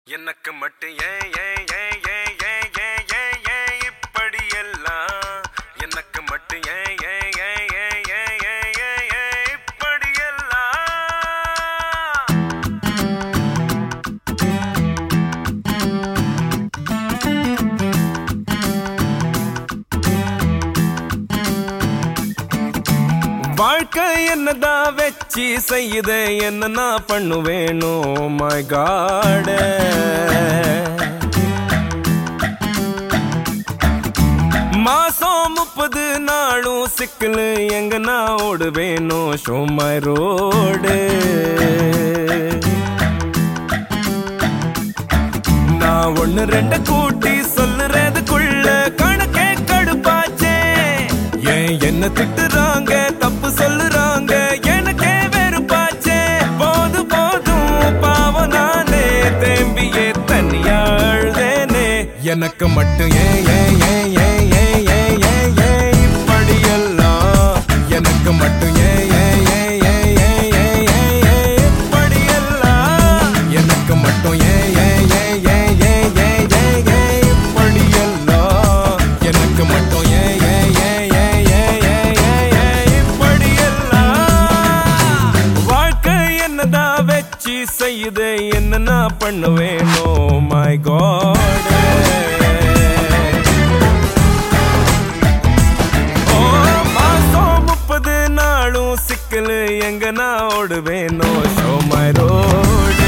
எனக்கு மட்டும் ஏன் ஏன் ஏன் ஏன் ஏன் ஏன் ஏன் ஏன் இப்படி எல்லாம் எனக்கு மட்டும் ஏன் ஏன் ஏன் ஏன் ஏன் ஏன் ஏன் ஏன் இப்படி எல்லாம் வாழ்க்கை என்னதான் வச்சு செய்யுது என்ன நான் பண்ணுவேனோ மை காட மாசம் முப்பது நாளும் சிக்கலு எங்க நான் ஓடுவேனோ ஷோ மை ரோடு நான் ஒண்ணு ரெண்டு கூட்டி சொல்லுறதுக்குள்ள கணக்கே கடுப்பாச்சே ஏன் என்ன திட்டுறாங்க தப்பு சொல்லுறாங்க எனக்கே வெறுப்பாச்சே போது போதும் பாவம் நானே தேம்பியே தனியாழ்தேனே எனக்கு மட்டும் ஏன் ஏன் ஏன் ஏன் ஏன் ஏன் ஏன் ஏன் இப்படியெல்லாம் எனக்கு மட்டும் ஏன் ஏன் ஏன் ஏன் ஏன் ஏன் ஏன் ஏன் இப்படியெல்லாம் எனக்கு மட்டும் ஏன் ஏன் ஏன் ஏன் ஏன் ஏன் ஏன் ஏன் இப்படியெல்லாம் எனக்கு மட்டும் ஏன் ஏன் ஏன் ஏன் ஏன் ஏன் ஏன் ஏன் இப்படியெல்லாம் வாழ்க்கை என்னதான் வச்சு செய்யுது என்ன நான் பண்ணுவேனோ மை காட் ஓ மாசம் முப்பது நாளும் சிக்கலு எங்க நான் ஓடுவேனோ ஷோ மை ரோடு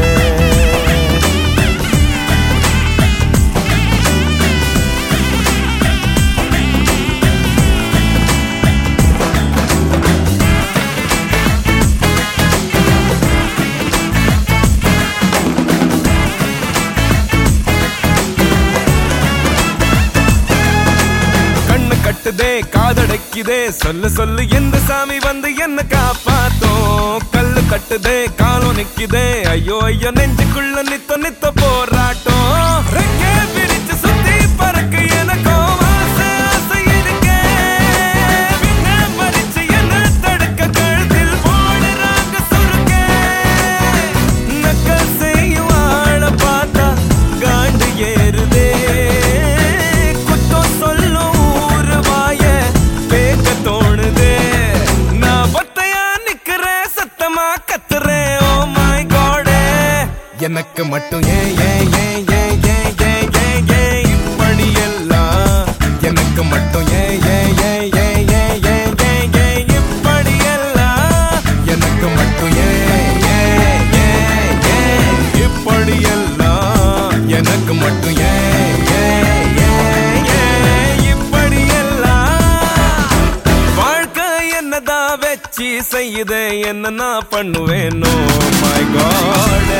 கண்ணு கட்டுதே காதடைக்குதே சொல்லு சொல்லு எந்த சாமி வந்து என்ன காப்பாத்தோம் கல்லு கட்டுதே காலம் நிக்குதே ஐயோ ஐயோ நெஞ்சுக்குள்ள நித்த நித்த போராட்டம் ரெக்கே பிரிச்சு சுத்தி பறக்க எனக்கும் ஆசை, ஆசை இருக்கே. விண்ணை பறிச்சு என்னை தடுக்க கழுத்தில் போடுறாங்க சுருக்கே. நக்கல் செய்யும் ஆளை பார்த்தா காண்டு ஏறுதே குத்தம் சொல்லும் ஊரு வாய பேக்க தோணுதே நான் ஒத்தையா நிக்கிறேன் சத்தமா கத்துறேன் ஓ மை காடே எனக்கு மட்டும் ஏன் ஏன் ஏன் ஏன் ஏன் ஏன் ஏன் ஏன் இப்படி எல்லாம் எனக்கு மட்டும் ஏன் ஏன் ஏன் ஏன் ஏன் ஏன் ஏன் ஏன் இப்படி எல்லாம் எனக்கு மட்டும் ஏன் ஏன் ஏன் ஏன் இப்படி எல்லாம் எனக்கு மட்டும் ஏன் ஏன் ஏன் ஏன் இப்படி எல்லாம் வாழ்க்கை என்னதான் வச்சு செய்யுது என்ன நான் பண்ணுவேனோ மை காட்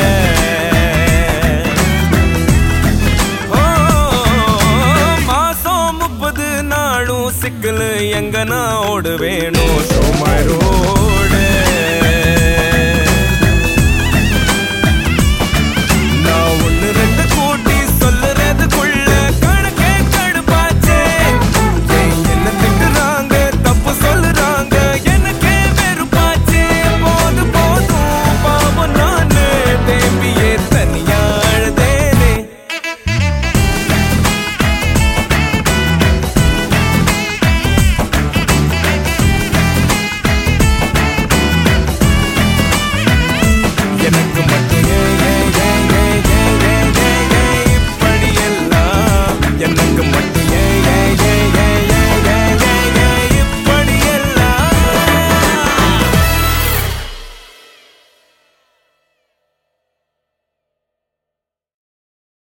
மாசம் முப்பது நாளும் சிக்கலு எங்க நான்